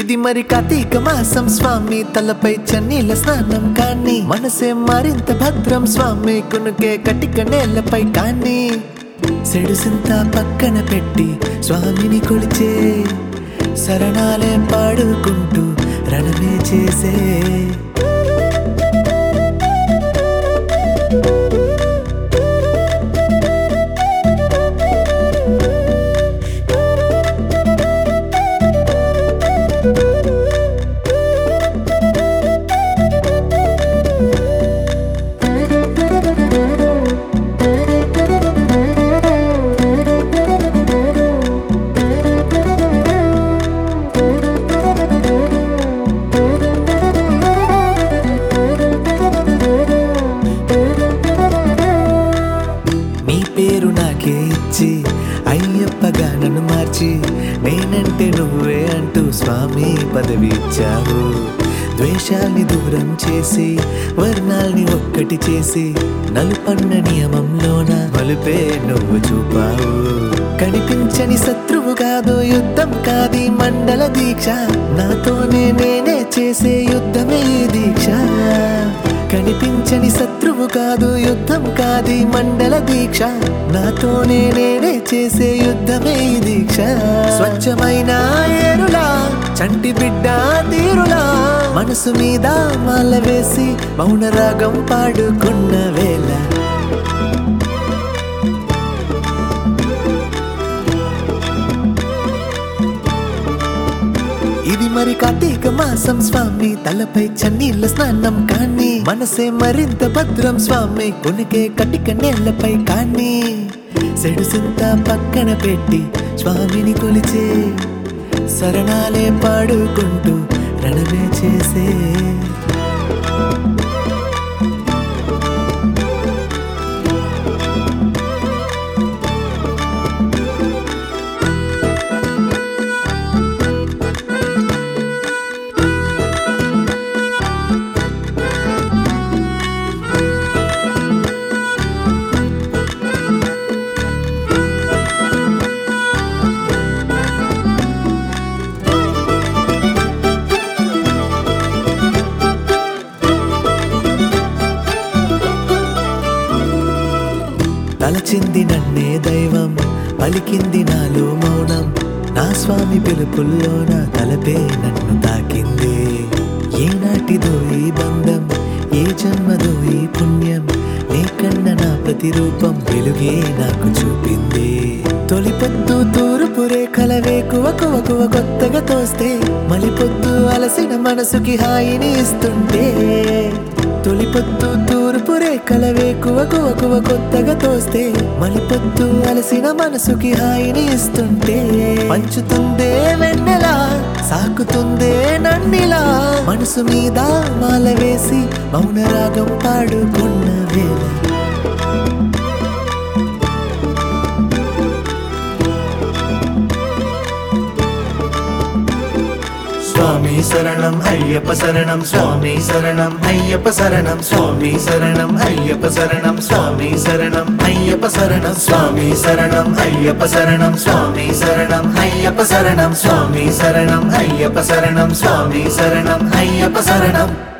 ఇది మరి కార్తీక మాసం స్వామి తలపై చన్నీల స్నానం కానీ మనసే మరింత భద్రం స్వామి కునుకే కటిక నేలపై కానీ సెడుసింత పక్కన పెట్టి స్వామిని కొలిచే శరణాలే పాడుకుంటూ రణమే చేసే నీ పేరు నాకే ఇచ్చి అయ్యప్పగా నన్ను మార్చి నేనంటే నువ్వే అంటూ స్వామి పదవి ఇచ్చావు ద్వేషాల్ని దూరం చేసి వర్ణాల్ని ఒక్కటి చేసి నలుపన్న నియమంలోన మలుపే నువ్వు చూపావు కనిపించని శత్రువు కాదు యుద్ధం కాది మండల దీక్ష నాతోనే నేనే చేసే యుద్ధమే ఈ దీక్ష కనిపించని శత్రువు కాదు యుద్ధం కాది మండల దీక్ష నాతోనే నేనే చేసే యుద్ధమే ఈ దీక్ష స్వచ్ఛమైన ఏరులా చంటి బిడ్డ తీరులా మనసు మీద మాల వేసి మౌన రాగం పాడుకున్న వేళ ఇది మరి కార్తీక మాసం స్వామి తలపై చన్నీళ్ళ స్నానం కానీ మనసే మరింత భద్రం స్వామి కొనికే కటిక నేలపై కానీ సెడుసింత పక్కన పెట్టి స్వామిని కొలిచే శరణాలే పాడుకుంటూ రణమే చేసే తలచింది నన్నే దైవం పలికింది నాలో మౌనం నా స్వామి పిలుపుల్లోన తలపే నన్ను తాకింది ఏనాటిదో ఈ బంధం ఏ జన్మదో ఈ పుణ్యం నీకన్న నా ప్రతిరూపం వెలుగే నాకు చూపింది తొలి పొద్దు తూర్పు రేఖల వేకువ కువకువ కొత్తగా తోస్తే మలి పొద్దు అలసిన మనసుకి హాయిని ఇస్తుంటే తొలి పొద్దు తూర్పు రేఖల వేకువ కువకువ కొత్తగా తోస్తే మలి పొద్దు అలసిన మనసుకి హాయిని ఇస్తుంటే పంచుతుందే వెన్నెలా సాకుతుందే నన్నిలా మనసు మీద మాల వేసి మౌన రాగం పాడుకున్న వేళ స్వామి శరణం అయ్యప్ప శరణం స్వామి శరణం అయ్యప్ప శరణం స్వామి శరణం అయ్యప్ప శరణం స్వామి శరణం అయ్యప్ప శరణం స్వామి శరణం అయ్యప్ప శరణం స్వామి శరణం అయ్యప్ప శరణం స్వామి శరణం అయ్యప్ప శరణం స్వామి శరణం అయ్యప్ప శరణం